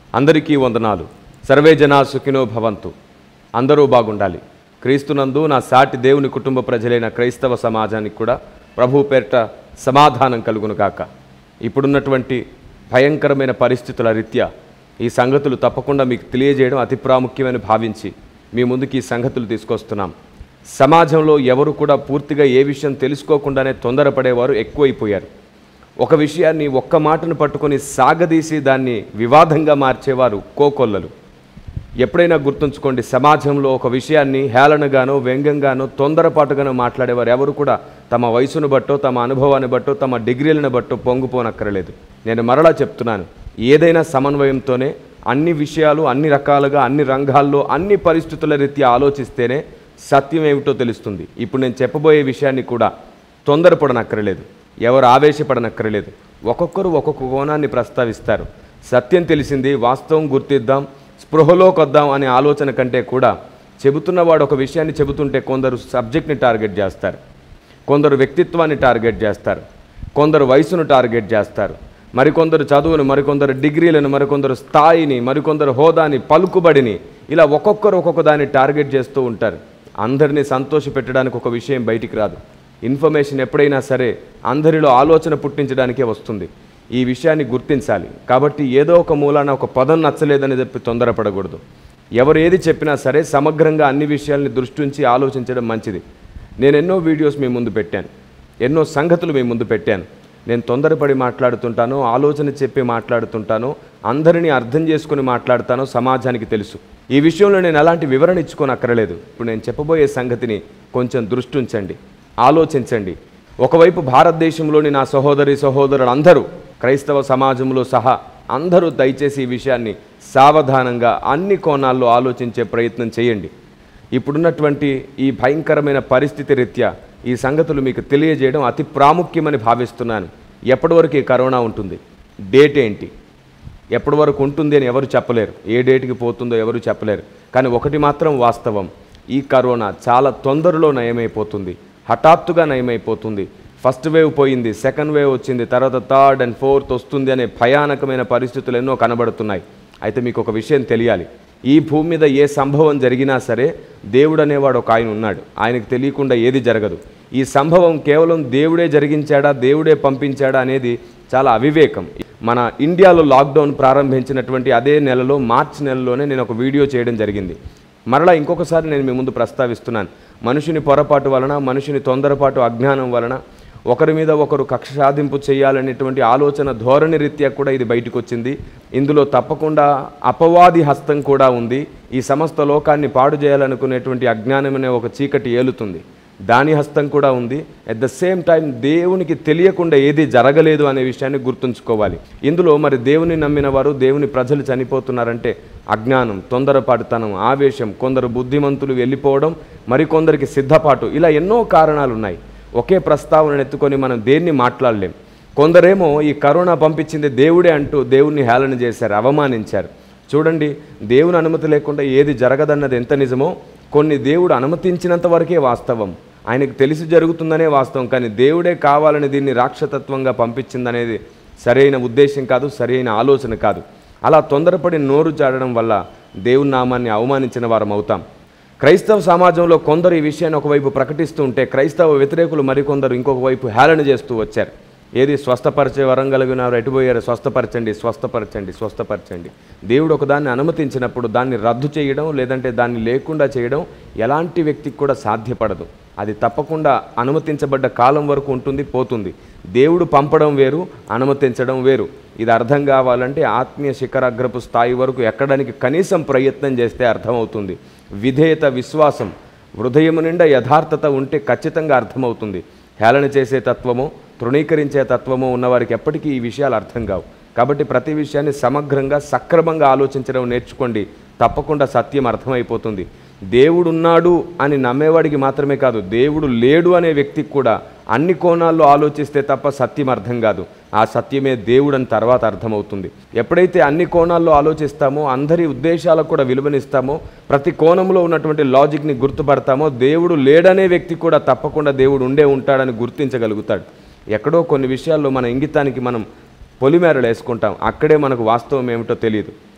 అందరికీ వందనాలు సర్వే జనా సుఖినో భవంతు అందరూ బాగుండాలి క్రీస్తునందు నా సాటి దేవుని కుటుంబ ప్రజలైన క్రైస్తవ సమాజానికి కూడా ప్రభు పేరిట సమాధానం కలుగును కాక ఇప్పుడున్నటువంటి భయంకరమైన పరిస్థితుల రీత్యా ఈ సంగతులు తప్పకుండా మీకు తెలియజేయడం అతి ప్రాముఖ్యమని భావించి మీ ముందుకు ఈ సంగతులు తీసుకొస్తున్నాం సమాజంలో ఎవరు కూడా పూర్తిగా ఏ విషయం తెలుసుకోకుండానే తొందరపడేవారు ఎక్కువైపోయారు ఒక విషయాన్ని ఒక్క మాటను పట్టుకొని సాగదీసి దాన్ని వివాదంగా మార్చేవారు కోకొల్లలు ఎప్పుడైనా గుర్తుంచుకోండి సమాజంలో ఒక విషయాన్ని హేళనగానో వ్యంగ్యంగానో తొందరపాటుగానో మాట్లాడేవారు ఎవరు కూడా తమ వయసును బట్టో తమ అనుభవాన్ని బట్టో తమ డిగ్రీలను బట్టో పొంగిపోనక్కర్లేదు నేను మరలా చెప్తున్నాను ఏదైనా సమన్వయంతోనే అన్ని విషయాలు అన్ని రకాలుగా అన్ని రంగాల్లో అన్ని పరిస్థితుల రీత్యా ఆలోచిస్తేనే సత్యం ఏమిటో తెలుస్తుంది ఇప్పుడు నేను చెప్పబోయే విషయాన్ని కూడా తొందరపడనక్కర్లేదు ఎవరు ఆవేశపడనక్కర్లేదు ఒక్కొక్కరు ఒక్కొక్క కోణాన్ని ప్రస్తావిస్తారు సత్యం తెలిసింది వాస్తవం గుర్తిద్దాం స్పృహలోకి వద్దాం అనే ఆలోచన కంటే కూడా చెబుతున్నవాడు ఒక విషయాన్ని చెబుతుంటే కొందరు సబ్జెక్ట్ని టార్గెట్ చేస్తారు కొందరు వ్యక్తిత్వాన్ని టార్గెట్ చేస్తారు కొందరు వయసును టార్గెట్ చేస్తారు మరికొందరు చదువును మరికొందరు డిగ్రీలను మరికొందరు స్థాయిని మరికొందరు హోదాని పలుకుబడిని ఇలా ఒక్కొక్కరు ఒక్కొక్క దాన్ని టార్గెట్ చేస్తూ ఉంటారు అందరినీ సంతోషపెట్టడానికి ఒక విషయం బయటికి రాదు ఇన్ఫర్మేషన్ ఎప్పుడైనా సరే అందరిలో ఆలోచన పుట్టించడానికే వస్తుంది ఈ విషయాన్ని గుర్తించాలి కాబట్టి ఏదో ఒక మూలాన ఒక పదం నచ్చలేదని చెప్పి తొందరపడకూడదు ఎవరు ఏది చెప్పినా సరే సమగ్రంగా అన్ని విషయాల్ని దృష్టి ఉంచి ఆలోచించడం మంచిది నేను ఎన్నో వీడియోస్ మీ ముందు పెట్టాను ఎన్నో సంగతులు మీ ముందు పెట్టాను నేను తొందరపడి మాట్లాడుతుంటాను ఆలోచన చెప్పి మాట్లాడుతుంటాను అందరినీ అర్థం చేసుకుని మాట్లాడతాను సమాజానికి తెలుసు ఈ విషయంలో నేను ఎలాంటి వివరణ ఇచ్చుకొని అక్కర్లేదు ఇప్పుడు నేను చెప్పబోయే సంగతిని కొంచెం దృష్టి ఉంచండి ఆలోచించండి ఒకవైపు భారతదేశంలోని నా సహోదరి సహోదరులందరూ క్రైస్తవ సమాజంలో సహా అందరూ దయచేసి ఈ విషయాన్ని సావధానంగా అన్ని కోణాల్లో ఆలోచించే ప్రయత్నం చేయండి ఇప్పుడున్నటువంటి ఈ భయంకరమైన పరిస్థితి రీత్యా ఈ సంగతులు మీకు తెలియజేయడం అతి ప్రాముఖ్యమని భావిస్తున్నాను ఎప్పటి వరకు ఈ కరోనా ఉంటుంది డేట్ ఏంటి ఎప్పటి వరకు ఉంటుంది అని ఎవరు చెప్పలేరు ఏ డేట్కి పోతుందో ఎవరు చెప్పలేరు కానీ ఒకటి మాత్రం వాస్తవం ఈ కరోనా చాలా తొందరలో నయమైపోతుంది హఠాత్తుగా నయమైపోతుంది ఫస్ట్ వేవ్ పోయింది సెకండ్ వేవ్ వచ్చింది తర్వాత థర్డ్ అండ్ ఫోర్త్ వస్తుంది అనే భయానకమైన పరిస్థితులు ఎన్నో కనబడుతున్నాయి అయితే మీకు ఒక విషయం తెలియాలి ఈ భూమి మీద ఏ సంభవం జరిగినా సరే దేవుడు అనేవాడు ఒక ఆయన ఉన్నాడు ఆయనకు తెలియకుండా ఏది జరగదు ఈ సంభవం కేవలం దేవుడే జరిగించాడా దేవుడే పంపించాడా అనేది చాలా అవివేకం మన ఇండియాలో లాక్డౌన్ ప్రారంభించినటువంటి అదే నెలలో మార్చి నెలలోనే నేను ఒక వీడియో చేయడం జరిగింది మరలా ఇంకొకసారి నేను మీ ముందు ప్రస్తావిస్తున్నాను మనుషుని పొరపాటు వలన మనుషుని తొందరపాటు అజ్ఞానం వలన ఒకరి మీద ఒకరు కక్ష సాధింపు చేయాలనేటువంటి ఆలోచన ధోరణి రీత్యా కూడా ఇది బయటకు వచ్చింది ఇందులో తప్పకుండా అపవాది హస్తం కూడా ఉంది ఈ సమస్త లోకాన్ని పాడు చేయాలనుకునేటువంటి అజ్ఞానం అనే ఒక చీకటి ఏలుతుంది దాని హస్తం కూడా ఉంది అట్ ద సేమ్ టైం దేవునికి తెలియకుండా ఏది జరగలేదు అనే విషయాన్ని గుర్తుంచుకోవాలి ఇందులో మరి దేవుని నమ్మిన వారు దేవుని ప్రజలు చనిపోతున్నారంటే అజ్ఞానం తొందరపాటుతనం ఆవేశం కొందరు బుద్ధిమంతులు వెళ్ళిపోవడం మరికొందరికి సిద్ధపాటు ఇలా ఎన్నో కారణాలు ఉన్నాయి ఒకే ప్రస్తావనను ఎత్తుకొని మనం దేన్ని మాట్లాడలేం కొందరేమో ఈ కరోనా పంపించింది దేవుడే అంటూ దేవుణ్ణి హేళన చేశారు అవమానించారు చూడండి దేవుని అనుమతి లేకుండా ఏది జరగదన్నది ఎంత నిజమో కొన్ని దేవుడు అనుమతించినంత వరకే వాస్తవం ఆయనకు తెలిసి జరుగుతుందనే వాస్తవం కానీ దేవుడే కావాలని దీన్ని రాక్షతత్వంగా పంపించిందనేది సరైన ఉద్దేశం కాదు సరైన ఆలోచన కాదు అలా తొందరపడి నోరు జాడడం వల్ల దేవుని నామాన్ని అవమానించిన వారం అవుతాం క్రైస్తవ సమాజంలో కొందరు ఈ విషయాన్ని ఒకవైపు ప్రకటిస్తూ ఉంటే క్రైస్తవ వ్యతిరేకులు మరికొందరు ఇంకొక వైపు హేళన చేస్తూ వచ్చారు ఏది స్వస్థపరిచే వరం కలిగినారు ఎటుపోయారు స్వస్థపరచండి స్వస్థపరచండి స్వస్థపరచండి దేవుడు ఒకదాన్ని అనుమతించినప్పుడు దాన్ని రద్దు చేయడం లేదంటే దాన్ని లేకుండా చేయడం ఎలాంటి వ్యక్తికి కూడా సాధ్యపడదు అది తప్పకుండా అనుమతించబడ్డ కాలం వరకు ఉంటుంది పోతుంది దేవుడు పంపడం వేరు అనుమతించడం వేరు ఇది అర్థం కావాలంటే ఆత్మీయ శిఖరాగ్రపు స్థాయి వరకు ఎక్కడానికి కనీసం ప్రయత్నం చేస్తే అర్థమవుతుంది విధేయత విశ్వాసం హృదయము నిండా యథార్థత ఉంటే ఖచ్చితంగా అర్థమవుతుంది హేళన చేసే తత్వము తృణీకరించే తత్వము ఉన్నవారికి ఎప్పటికీ ఈ విషయాలు అర్థం కావు కాబట్టి ప్రతి విషయాన్ని సమగ్రంగా సక్రమంగా ఆలోచించడం నేర్చుకోండి తప్పకుండా సత్యం అర్థమైపోతుంది దేవుడున్నాడు అని నమ్మేవాడికి మాత్రమే కాదు దేవుడు లేడు అనే వ్యక్తికి కూడా అన్ని కోణాల్లో ఆలోచిస్తే తప్ప సత్యం అర్థం కాదు ఆ సత్యమే దేవుడని తర్వాత అర్థమవుతుంది ఎప్పుడైతే అన్ని కోణాల్లో ఆలోచిస్తామో అందరి ఉద్దేశాలకు కూడా విలువనిస్తామో ప్రతి కోణంలో ఉన్నటువంటి లాజిక్ని గుర్తుపడతామో దేవుడు లేడనే వ్యక్తి కూడా తప్పకుండా దేవుడు ఉండే ఉంటాడని గుర్తించగలుగుతాడు ఎక్కడో కొన్ని విషయాల్లో మన ఇంగితానికి మనం పొలిమేరలు వేసుకుంటాం అక్కడే మనకు వాస్తవం ఏమిటో తెలియదు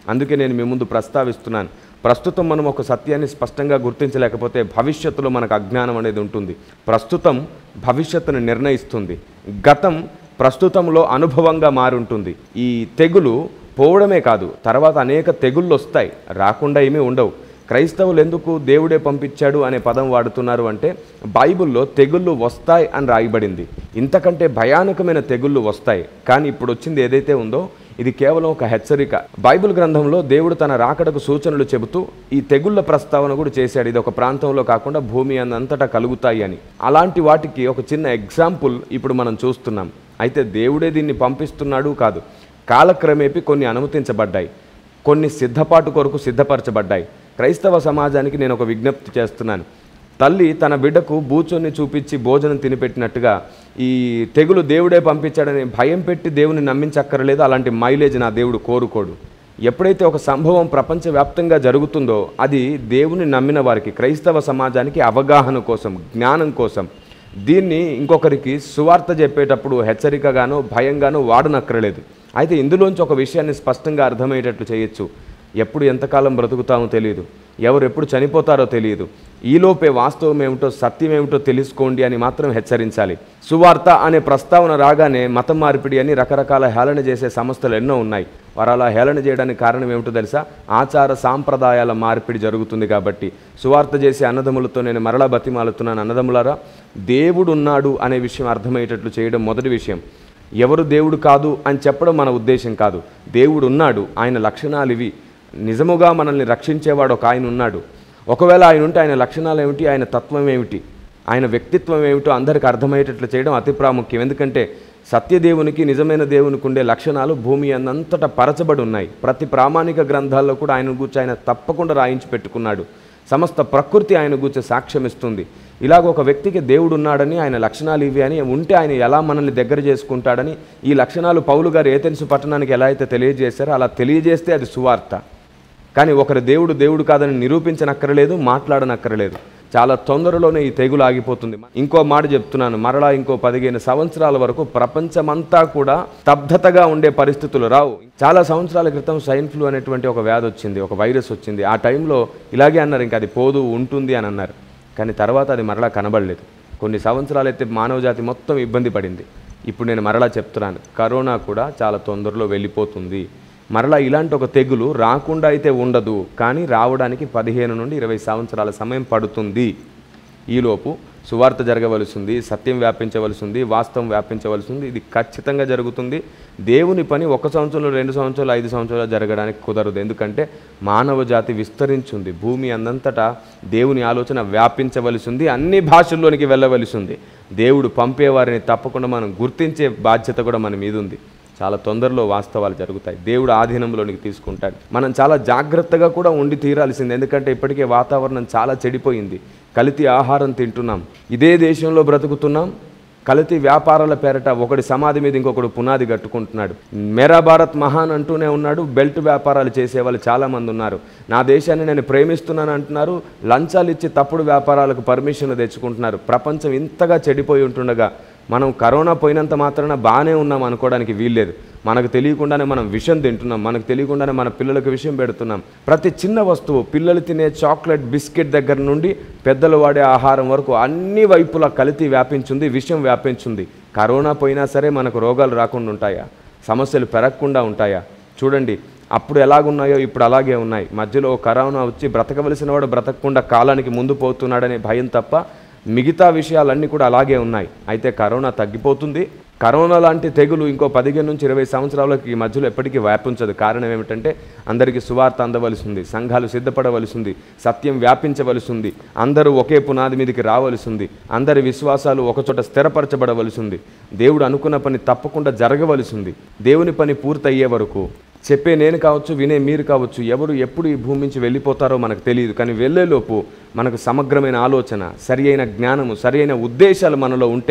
అందుకే నేను మీ ముందు ప్రస్తావిస్తున్నాను ప్రస్తుతం మనం ఒక సత్యాన్ని స్పష్టంగా గుర్తించలేకపోతే భవిష్యత్తులో మనకు అజ్ఞానం అనేది ఉంటుంది ప్రస్తుతం భవిష్యత్తును నిర్ణయిస్తుంది గతం ప్రస్తుతంలో అనుభవంగా మారుంటుంది ఈ తెగులు పోవడమే కాదు తర్వాత అనేక తెగుళ్ళు వస్తాయి రాకుండా ఏమీ ఉండవు క్రైస్తవులు ఎందుకు దేవుడే పంపించాడు అనే పదం వాడుతున్నారు అంటే బైబిల్లో తెగుళ్ళు వస్తాయి అని రాయబడింది ఇంతకంటే భయానకమైన తెగుళ్ళు వస్తాయి కానీ ఇప్పుడు వచ్చింది ఏదైతే ఉందో ఇది కేవలం ఒక హెచ్చరిక బైబిల్ గ్రంథంలో దేవుడు తన రాకడకు సూచనలు చెబుతూ ఈ తెగుళ్ళ ప్రస్తావన కూడా చేశాడు ఇది ఒక ప్రాంతంలో కాకుండా భూమి అంతటా కలుగుతాయి అని అలాంటి వాటికి ఒక చిన్న ఎగ్జాంపుల్ ఇప్పుడు మనం చూస్తున్నాం అయితే దేవుడే దీన్ని పంపిస్తున్నాడు కాదు కాలక్రమేపీ కొన్ని అనుమతించబడ్డాయి కొన్ని సిద్ధపాటు కొరకు సిద్ధపరచబడ్డాయి క్రైస్తవ సమాజానికి నేను ఒక విజ్ఞప్తి చేస్తున్నాను తల్లి తన బిడ్డకు బూచొన్ని చూపించి భోజనం తినిపెట్టినట్టుగా ఈ తెగులు దేవుడే పంపించాడని భయం పెట్టి దేవుని నమ్మించక్కర్లేదు అలాంటి మైలేజ్ నా దేవుడు కోరుకోడు ఎప్పుడైతే ఒక సంభవం ప్రపంచవ్యాప్తంగా జరుగుతుందో అది దేవుని నమ్మిన వారికి క్రైస్తవ సమాజానికి అవగాహన కోసం జ్ఞానం కోసం దీన్ని ఇంకొకరికి సువార్త చెప్పేటప్పుడు హెచ్చరికగానో భయంగానో వాడనక్కర్లేదు అయితే ఇందులోంచి ఒక విషయాన్ని స్పష్టంగా అర్థమయ్యేటట్లు చేయొచ్చు ఎప్పుడు ఎంతకాలం బ్రతుకుతామో తెలియదు ఎవరు ఎప్పుడు చనిపోతారో తెలియదు ఈలోపే వాస్తవం ఏమిటో సత్యం ఏమిటో తెలుసుకోండి అని మాత్రం హెచ్చరించాలి సువార్త అనే ప్రస్తావన రాగానే మతం మార్పిడి అని రకరకాల హేళన చేసే సంస్థలు ఎన్నో ఉన్నాయి వారు అలా హేళన చేయడానికి కారణం ఏమిటో తెలుసా ఆచార సాంప్రదాయాల మార్పిడి జరుగుతుంది కాబట్టి సువార్త చేసే అన్నదమ్ములతో నేను మరలా బతిమాలుతున్నాను అన్నదమ్ములారా దేవుడు ఉన్నాడు అనే విషయం అర్థమయ్యేటట్లు చేయడం మొదటి విషయం ఎవరు దేవుడు కాదు అని చెప్పడం మన ఉద్దేశం కాదు దేవుడు ఉన్నాడు ఆయన లక్షణాలు ఇవి నిజముగా మనల్ని రక్షించేవాడు ఒక ఆయన ఉన్నాడు ఒకవేళ ఆయన ఉంటే ఆయన లక్షణాలు ఏమిటి ఆయన తత్వం ఏమిటి ఆయన వ్యక్తిత్వం ఏమిటో అందరికి అర్థమయ్యేటట్లు చేయడం అతి ప్రాముఖ్యం ఎందుకంటే సత్యదేవునికి నిజమైన దేవునికి ఉండే లక్షణాలు భూమి అంతటా పరచబడి ఉన్నాయి ప్రతి ప్రామాణిక గ్రంథాల్లో కూడా ఆయన గురించి ఆయన తప్పకుండా రాయించి పెట్టుకున్నాడు సమస్త ప్రకృతి ఆయన గురించి సాక్ష్యం ఇస్తుంది ఇలాగ ఒక వ్యక్తికి దేవుడు ఉన్నాడని ఆయన లక్షణాలు ఇవి అని ఉంటే ఆయన ఎలా మనల్ని దగ్గర చేసుకుంటాడని ఈ లక్షణాలు పౌలు గారు ఏతెన్సు పట్టణానికి ఎలా అయితే తెలియజేశారో అలా తెలియజేస్తే అది సువార్త కానీ ఒకరి దేవుడు దేవుడు కాదని నిరూపించనక్కరలేదు మాట్లాడనక్కరలేదు చాలా తొందరలోనే ఈ తెగులు ఆగిపోతుంది ఇంకో మాట చెప్తున్నాను మరలా ఇంకో పదిహేను సంవత్సరాల వరకు ప్రపంచమంతా కూడా స్తబ్దతగా ఉండే పరిస్థితులు రావు చాలా సంవత్సరాల క్రితం స్వైన్ ఫ్లూ అనేటువంటి ఒక వ్యాధి వచ్చింది ఒక వైరస్ వచ్చింది ఆ టైంలో ఇలాగే అన్నారు ఇంకా అది పోదు ఉంటుంది అని అన్నారు కానీ తర్వాత అది మరలా కనబడలేదు కొన్ని సంవత్సరాలైతే మానవజాతి మొత్తం ఇబ్బంది పడింది ఇప్పుడు నేను మరలా చెప్తున్నాను కరోనా కూడా చాలా తొందరలో వెళ్ళిపోతుంది మరలా ఇలాంటి ఒక తెగులు రాకుండా అయితే ఉండదు కానీ రావడానికి పదిహేను నుండి ఇరవై సంవత్సరాల సమయం పడుతుంది ఈలోపు సువార్త జరగవలసి ఉంది సత్యం వ్యాపించవలసి ఉంది వాస్తవం వ్యాపించవలసి ఉంది ఇది ఖచ్చితంగా జరుగుతుంది దేవుని పని ఒక సంవత్సరంలో రెండు సంవత్సరాలు ఐదు సంవత్సరాలు జరగడానికి కుదరదు ఎందుకంటే మానవ జాతి విస్తరించింది భూమి అందంతటా దేవుని ఆలోచన వ్యాపించవలసి ఉంది అన్ని భాషల్లోనికి వెళ్ళవలసి ఉంది దేవుడు పంపేవారిని తప్పకుండా మనం గుర్తించే బాధ్యత కూడా మన మీద ఉంది చాలా తొందరలో వాస్తవాలు జరుగుతాయి దేవుడు ఆధీనంలోనికి తీసుకుంటాడు మనం చాలా జాగ్రత్తగా కూడా ఉండి తీరాల్సింది ఎందుకంటే ఇప్పటికే వాతావరణం చాలా చెడిపోయింది కల్తీ ఆహారం తింటున్నాం ఇదే దేశంలో బ్రతుకుతున్నాం కల్తీ వ్యాపారాల పేరట ఒకటి సమాధి మీద ఇంకొకడు పునాది కట్టుకుంటున్నాడు మేరా భారత్ మహాన్ అంటూనే ఉన్నాడు బెల్ట్ వ్యాపారాలు చేసే వాళ్ళు చాలామంది ఉన్నారు నా దేశాన్ని నేను ప్రేమిస్తున్నాను అంటున్నారు లంచాలు ఇచ్చి తప్పుడు వ్యాపారాలకు పర్మిషన్లు తెచ్చుకుంటున్నారు ప్రపంచం ఇంతగా చెడిపోయి ఉంటుండగా మనం కరోనా పోయినంత మాత్రాన బాగానే ఉన్నాం అనుకోవడానికి వీల్లేదు మనకు తెలియకుండానే మనం విషం తింటున్నాం మనకు తెలియకుండానే మన పిల్లలకు విషయం పెడుతున్నాం ప్రతి చిన్న వస్తువు పిల్లలు తినే చాక్లెట్ బిస్కెట్ దగ్గర నుండి పెద్దలు వాడే ఆహారం వరకు అన్ని వైపులా కల్తీ వ్యాపించింది విషం వ్యాపించింది కరోనా పోయినా సరే మనకు రోగాలు రాకుండా ఉంటాయా సమస్యలు పెరగకుండా ఉంటాయా చూడండి అప్పుడు ఎలాగున్నాయో ఇప్పుడు అలాగే ఉన్నాయి మధ్యలో కరోనా వచ్చి బ్రతకవలసిన వాడు బ్రతకకుండా కాలానికి ముందు పోతున్నాడనే భయం తప్ప మిగతా విషయాలన్నీ కూడా అలాగే ఉన్నాయి అయితే కరోనా తగ్గిపోతుంది కరోనా లాంటి తెగులు ఇంకో పదిహేను నుంచి ఇరవై సంవత్సరాలకి ఈ మధ్యలో ఎప్పటికీ వ్యాపించదు కారణం ఏమిటంటే అందరికీ సువార్త అందవలసి ఉంది సంఘాలు సిద్ధపడవలసి ఉంది సత్యం వ్యాపించవలసి ఉంది అందరూ ఒకే పునాది మీదకి రావలసి ఉంది అందరి విశ్వాసాలు ఒకచోట స్థిరపరచబడవలసి ఉంది దేవుడు అనుకున్న పని తప్పకుండా జరగవలసి ఉంది దేవుని పని పూర్తయ్యే వరకు చెప్పే నేను కావచ్చు వినే మీరు కావచ్చు ఎవరు ఎప్పుడు ఈ భూమి నుంచి వెళ్ళిపోతారో మనకు తెలియదు కానీ వెళ్ళేలోపు మనకు సమగ్రమైన ఆలోచన సరి అయిన జ్ఞానము సరి అయిన ఉద్దేశాలు మనలో ఉంటే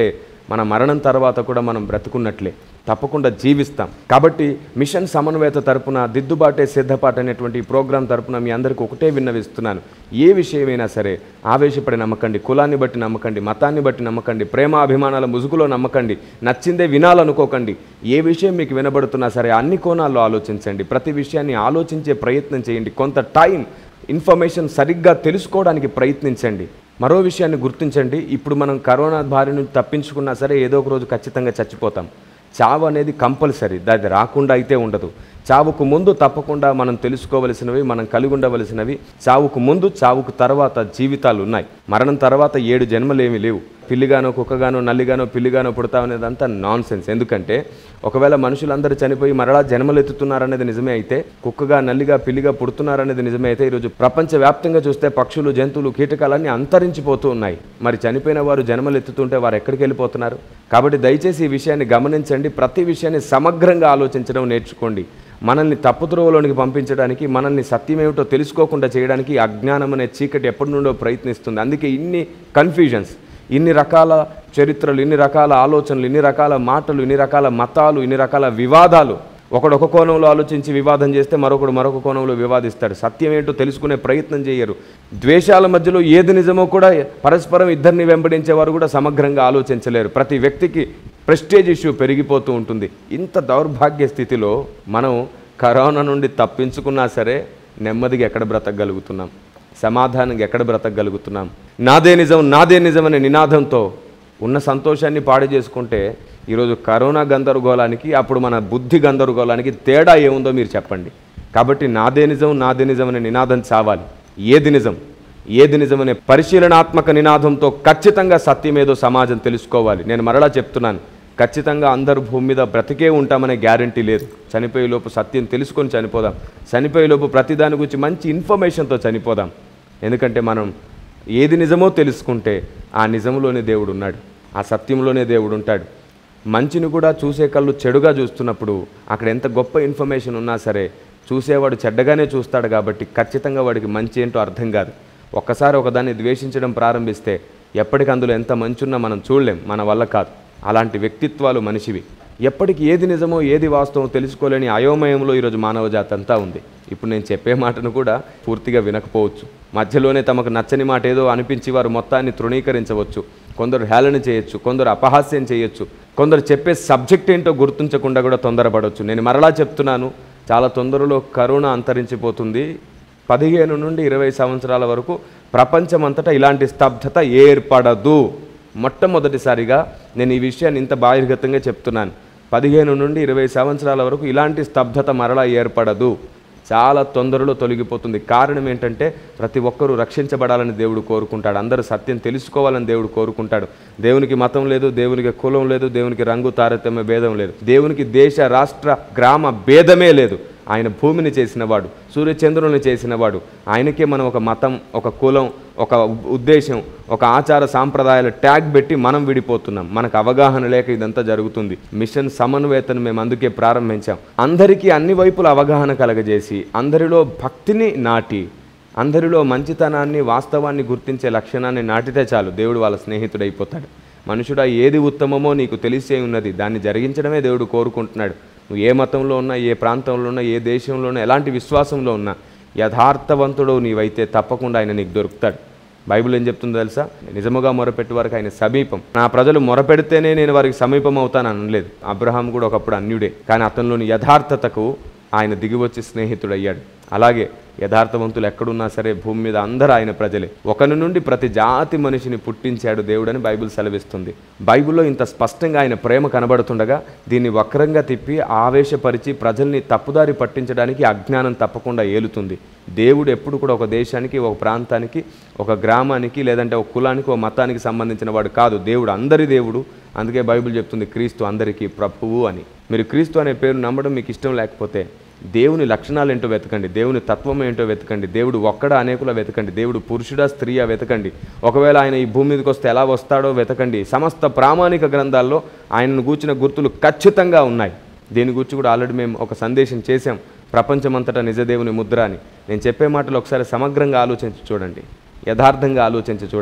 మన మరణం తర్వాత కూడా మనం బ్రతుకున్నట్లే తప్పకుండా జీవిస్తాం కాబట్టి మిషన్ సమన్వయత తరపున దిద్దుబాటే సిద్ధపాటు అనేటువంటి ఈ ప్రోగ్రాం తరపున మీ అందరికీ ఒకటే విన్నవిస్తున్నాను ఏ విషయమైనా సరే ఆవేశపడి నమ్మకండి కులాన్ని బట్టి నమ్మకండి మతాన్ని బట్టి నమ్మకండి ప్రేమ అభిమానాల ముసుగులో నమ్మకండి నచ్చిందే వినాలనుకోకండి ఏ విషయం మీకు వినబడుతున్నా సరే అన్ని కోణాల్లో ఆలోచించండి ప్రతి విషయాన్ని ఆలోచించే ప్రయత్నం చేయండి కొంత టైం ఇన్ఫర్మేషన్ సరిగ్గా తెలుసుకోవడానికి ప్రయత్నించండి మరో విషయాన్ని గుర్తించండి ఇప్పుడు మనం కరోనా బారి నుంచి తప్పించుకున్నా సరే ఏదో ఒక రోజు ఖచ్చితంగా చచ్చిపోతాం చావు అనేది కంపల్సరీ అది రాకుండా అయితే ఉండదు చావుకు ముందు తప్పకుండా మనం తెలుసుకోవలసినవి మనం కలిగి ఉండవలసినవి చావుకు ముందు చావుకు తర్వాత జీవితాలు ఉన్నాయి మరణం తర్వాత ఏడు జన్మలు ఏమీ లేవు పిల్లిగానో కుక్కగానో నల్లిగానో పిల్లిగానో పుడతామనేదంతా నాన్ సెన్స్ ఎందుకంటే ఒకవేళ మనుషులందరూ చనిపోయి మరలా జన్మలు ఎత్తుతున్నారనేది నిజమే అయితే కుక్కగా నల్లిగా పిల్లిగా పుడుతున్నారనేది నిజమే అయితే ఈరోజు ప్రపంచవ్యాప్తంగా చూస్తే పక్షులు జంతువులు కీటకాలన్నీ అంతరించిపోతూ ఉన్నాయి మరి చనిపోయిన వారు జన్మలు ఎత్తుతుంటే వారు ఎక్కడికి వెళ్ళిపోతున్నారు కాబట్టి దయచేసి ఈ విషయాన్ని గమనించండి ప్రతి విషయాన్ని సమగ్రంగా ఆలోచించడం నేర్చుకోండి మనల్ని తప్పుద్రోవలోనికి పంపించడానికి మనల్ని సత్యమేమిటో తెలుసుకోకుండా చేయడానికి ఈ అజ్ఞానం అనే చీకటి ఎప్పటి నుండో ప్రయత్నిస్తుంది అందుకే ఇన్ని కన్ఫ్యూజన్స్ ఇన్ని రకాల చరిత్రలు ఇన్ని రకాల ఆలోచనలు ఇన్ని రకాల మాటలు ఇన్ని రకాల మతాలు ఇన్ని రకాల వివాదాలు ఒకడు ఒక కోణంలో ఆలోచించి వివాదం చేస్తే మరొకడు మరొక కోణంలో వివాదిస్తాడు సత్యం ఏంటో తెలుసుకునే ప్రయత్నం చేయరు ద్వేషాల మధ్యలో ఏది నిజమో కూడా పరస్పరం ఇద్దరిని వెంబడించేవారు కూడా సమగ్రంగా ఆలోచించలేరు ప్రతి వ్యక్తికి ప్రెస్టేజ్ ఇష్యూ పెరిగిపోతూ ఉంటుంది ఇంత దౌర్భాగ్య స్థితిలో మనం కరోనా నుండి తప్పించుకున్నా సరే నెమ్మదిగా ఎక్కడ బ్రతకగలుగుతున్నాం సమాధానంగా ఎక్కడ బ్రతకగలుగుతున్నాం నాదే నిజం నాదే నిజం అనే నినాదంతో ఉన్న సంతోషాన్ని పాడు చేసుకుంటే ఈరోజు కరోనా గందరగోళానికి అప్పుడు మన బుద్ధి గందరగోళానికి తేడా ఏముందో మీరు చెప్పండి కాబట్టి నాదే నిజం నాదే నిజం అనే నినాదం చావాలి ఏది నిజం ఏది నిజమనే పరిశీలనాత్మక నినాదంతో ఖచ్చితంగా సత్యమేదో సమాజం తెలుసుకోవాలి నేను మరలా చెప్తున్నాను ఖచ్చితంగా అందరూ భూమి మీద బ్రతికే ఉంటామనే గ్యారంటీ లేదు చనిపోయేలోపు సత్యం తెలుసుకొని చనిపోదాం చనిపోయేలోపు ప్రతిదాని గురించి మంచి ఇన్ఫర్మేషన్తో చనిపోదాం ఎందుకంటే మనం ఏది నిజమో తెలుసుకుంటే ఆ నిజంలోనే దేవుడు ఉన్నాడు ఆ సత్యంలోనే దేవుడు ఉంటాడు మంచిని కూడా చూసే కళ్ళు చెడుగా చూస్తున్నప్పుడు అక్కడ ఎంత గొప్ప ఇన్ఫర్మేషన్ ఉన్నా సరే చూసేవాడు చెడ్డగానే చూస్తాడు కాబట్టి ఖచ్చితంగా వాడికి మంచి ఏంటో అర్థం కాదు ఒక్కసారి ఒకదాన్ని ద్వేషించడం ప్రారంభిస్తే ఎప్పటికి అందులో ఎంత మంచి ఉన్నా మనం చూడలేం మన వల్ల కాదు అలాంటి వ్యక్తిత్వాలు మనిషివి ఎప్పటికి ఏది నిజమో ఏది వాస్తవం తెలుసుకోలేని అయోమయంలో ఈరోజు మానవ జాతి అంతా ఉంది ఇప్పుడు నేను చెప్పే మాటను కూడా పూర్తిగా వినకపోవచ్చు మధ్యలోనే తమకు నచ్చని మాట ఏదో అనిపించి వారు మొత్తాన్ని తృణీకరించవచ్చు కొందరు హేళన చేయొచ్చు కొందరు అపహాస్యం చేయొచ్చు కొందరు చెప్పే సబ్జెక్ట్ ఏంటో గుర్తుంచకుండా కూడా తొందరపడవచ్చు నేను మరలా చెప్తున్నాను చాలా తొందరలో కరోనా అంతరించిపోతుంది పదిహేను నుండి ఇరవై సంవత్సరాల వరకు ప్రపంచమంతటా ఇలాంటి స్తబ్దత ఏర్పడదు మొట్టమొదటిసారిగా నేను ఈ విషయాన్ని ఇంత బాహిర్గతంగా చెప్తున్నాను పదిహేను నుండి ఇరవై సంవత్సరాల వరకు ఇలాంటి స్తబ్దత మరలా ఏర్పడదు చాలా తొందరలో తొలగిపోతుంది కారణం ఏంటంటే ప్రతి ఒక్కరూ రక్షించబడాలని దేవుడు కోరుకుంటాడు అందరూ సత్యం తెలుసుకోవాలని దేవుడు కోరుకుంటాడు దేవునికి మతం లేదు దేవునికి కులం లేదు దేవునికి రంగు తారతమ్య భేదం లేదు దేవునికి దేశ రాష్ట్ర గ్రామ భేదమే లేదు ఆయన భూమిని చేసినవాడు సూర్యచంద్రుని చేసినవాడు ఆయనకే మనం ఒక మతం ఒక కులం ఒక ఉద్దేశం ఒక ఆచార సాంప్రదాయాల ట్యాగ్ పెట్టి మనం విడిపోతున్నాం మనకు అవగాహన లేక ఇదంతా జరుగుతుంది మిషన్ సమన్వయతను మేము అందుకే ప్రారంభించాం అందరికీ అన్ని వైపుల అవగాహన కలగజేసి అందరిలో భక్తిని నాటి అందరిలో మంచితనాన్ని వాస్తవాన్ని గుర్తించే లక్షణాన్ని నాటితే చాలు దేవుడు వాళ్ళ స్నేహితుడైపోతాడు మనుషుడా ఏది ఉత్తమమో నీకు తెలిసే ఉన్నది దాన్ని జరిగించడమే దేవుడు కోరుకుంటున్నాడు నువ్వు ఏ మతంలో ఉన్నా ఏ ప్రాంతంలో ఉన్నా ఏ దేశంలో ఉన్నా ఎలాంటి విశ్వాసంలో ఉన్నా యథార్థవంతుడు నీవైతే తప్పకుండా ఆయన నీకు దొరుకుతాడు బైబిల్ ఏం చెప్తుందో తెలుసా నిజముగా మొరపెట్టే వారికి ఆయన సమీపం నా ప్రజలు మొరపెడితేనే నేను వారికి సమీపం అవుతాను అనలేదు అబ్రహాం కూడా ఒకప్పుడు అన్యుడే కానీ అతనిలోని యథార్థతకు ఆయన దిగివచ్చి స్నేహితుడయ్యాడు అలాగే యథార్థవంతులు ఎక్కడున్నా సరే భూమి మీద అందరూ ఆయన ప్రజలే ఒకరి నుండి ప్రతి జాతి మనిషిని పుట్టించాడు దేవుడని బైబిల్ సెలవిస్తుంది బైబిల్లో ఇంత స్పష్టంగా ఆయన ప్రేమ కనబడుతుండగా దీన్ని వక్రంగా తిప్పి ఆవేశపరిచి ప్రజల్ని తప్పుదారి పట్టించడానికి అజ్ఞానం తప్పకుండా ఏలుతుంది దేవుడు ఎప్పుడు కూడా ఒక దేశానికి ఒక ప్రాంతానికి ఒక గ్రామానికి లేదంటే ఒక కులానికి ఒక మతానికి సంబంధించిన వాడు కాదు దేవుడు అందరి దేవుడు అందుకే బైబిల్ చెప్తుంది క్రీస్తు అందరికీ ప్రభువు అని మీరు క్రీస్తు అనే పేరు నమ్మడం మీకు ఇష్టం లేకపోతే దేవుని లక్షణాలు ఏంటో వెతకండి దేవుని తత్వం ఏంటో వెతకండి దేవుడు ఒక్కడ అనేకుల వెతకండి దేవుడు పురుషుడా స్త్రీయా వెతకండి ఒకవేళ ఆయన ఈ భూమి మీదకి వస్తే ఎలా వస్తాడో వెతకండి సమస్త ప్రామాణిక గ్రంథాల్లో ఆయనను గూర్చిన గుర్తులు ఖచ్చితంగా ఉన్నాయి దీని గురించి కూడా ఆల్రెడీ మేము ఒక సందేశం చేశాం ప్రపంచమంతటా నిజదేవుని ముద్ర అని నేను చెప్పే మాటలు ఒకసారి సమగ్రంగా ఆలోచించి చూడండి యథార్థంగా ఆలోచించి చూడండి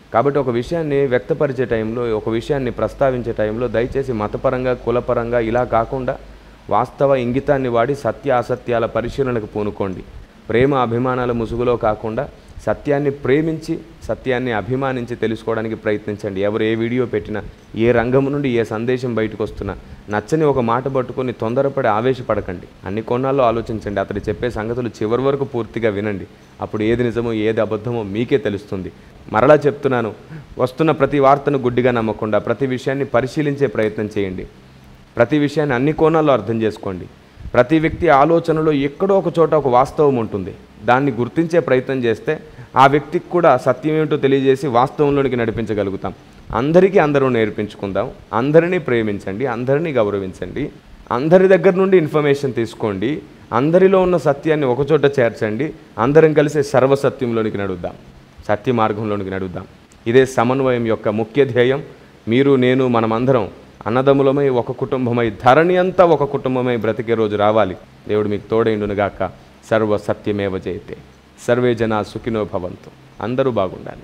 కాబట్టి ఒక విషయాన్ని వ్యక్తపరిచే టైంలో ఒక విషయాన్ని ప్రస్తావించే టైంలో దయచేసి మతపరంగా కులపరంగా ఇలా కాకుండా వాస్తవ ఇంగితాన్ని వాడి సత్య అసత్యాల పరిశీలనకు పూనుకోండి ప్రేమ అభిమానాల ముసుగులో కాకుండా సత్యాన్ని ప్రేమించి సత్యాన్ని అభిమానించి తెలుసుకోవడానికి ప్రయత్నించండి ఎవరు ఏ వీడియో పెట్టినా ఏ రంగం నుండి ఏ సందేశం బయటకు వస్తున్నా నచ్చని ఒక మాట పట్టుకొని తొందరపడి ఆవేశపడకండి అన్ని కోణాల్లో ఆలోచించండి అతడు చెప్పే సంగతులు చివరి వరకు పూర్తిగా వినండి అప్పుడు ఏది నిజమో ఏది అబద్ధమో మీకే తెలుస్తుంది మరలా చెప్తున్నాను వస్తున్న ప్రతి వార్తను గుడ్డిగా నమ్మకుండా ప్రతి విషయాన్ని పరిశీలించే ప్రయత్నం చేయండి ప్రతి విషయాన్ని అన్ని కోణాల్లో అర్థం చేసుకోండి ప్రతి వ్యక్తి ఆలోచనలో ఎక్కడో ఒక చోట ఒక వాస్తవం ఉంటుంది దాన్ని గుర్తించే ప్రయత్నం చేస్తే ఆ వ్యక్తికి కూడా సత్యం ఏమిటో తెలియజేసి వాస్తవంలోనికి నడిపించగలుగుతాం అందరికీ అందరూ నేర్పించుకుందాం అందరినీ ప్రేమించండి అందరినీ గౌరవించండి అందరి దగ్గర నుండి ఇన్ఫర్మేషన్ తీసుకోండి అందరిలో ఉన్న సత్యాన్ని ఒకచోట చేర్చండి అందరం కలిసి సర్వసత్యంలోనికి నడుద్దాం సత్య మార్గంలోనికి నడుద్దాం ఇదే సమన్వయం యొక్క ముఖ్య ధ్యేయం మీరు నేను మనమందరం అన్నదమ్ములమై ఒక కుటుంబమై ధరణి అంతా ఒక కుటుంబమై బ్రతికే రోజు రావాలి దేవుడు మీకు తోడైండునుగాక సర్వ సత్యమేవ జయతే సర్వే జనా సుఖినో భవంతు అందరూ బాగుండాలి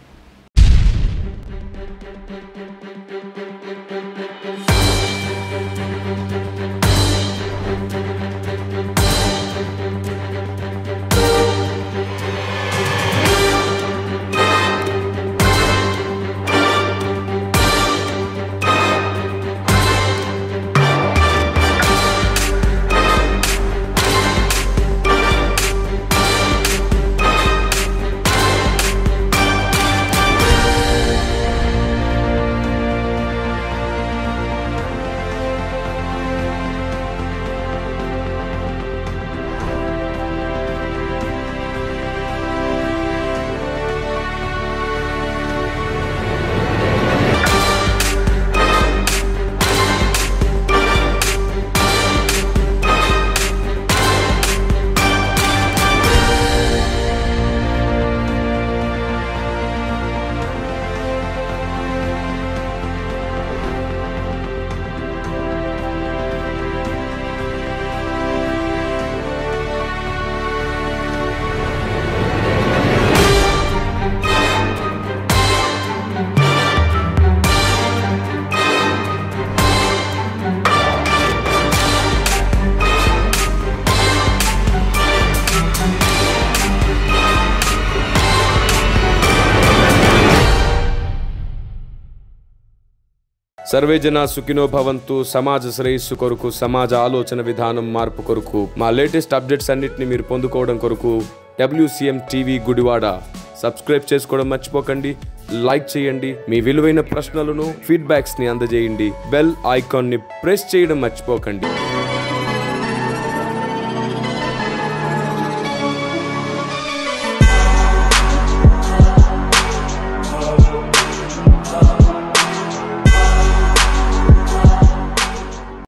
సర్వే జన సుఖినో భవంతు సమాజ శ్రేయస్సు కొరకు సమాజ ఆలోచన విధానం మార్పు కొరకు మా లేటెస్ట్ అప్డేట్స్ అన్నిటిని మీరు పొందుకోవడం కొరకు డబ్ల్యూసిఎం టీవీ గుడివాడ సబ్స్క్రైబ్ చేసుకోవడం మర్చిపోకండి లైక్ చేయండి మీ విలువైన ప్రశ్నలను ఫీడ్బ్యాక్స్ ని అందజేయండి బెల్ ఐకాన్ ని ప్రెస్ చేయడం మర్చిపోకండి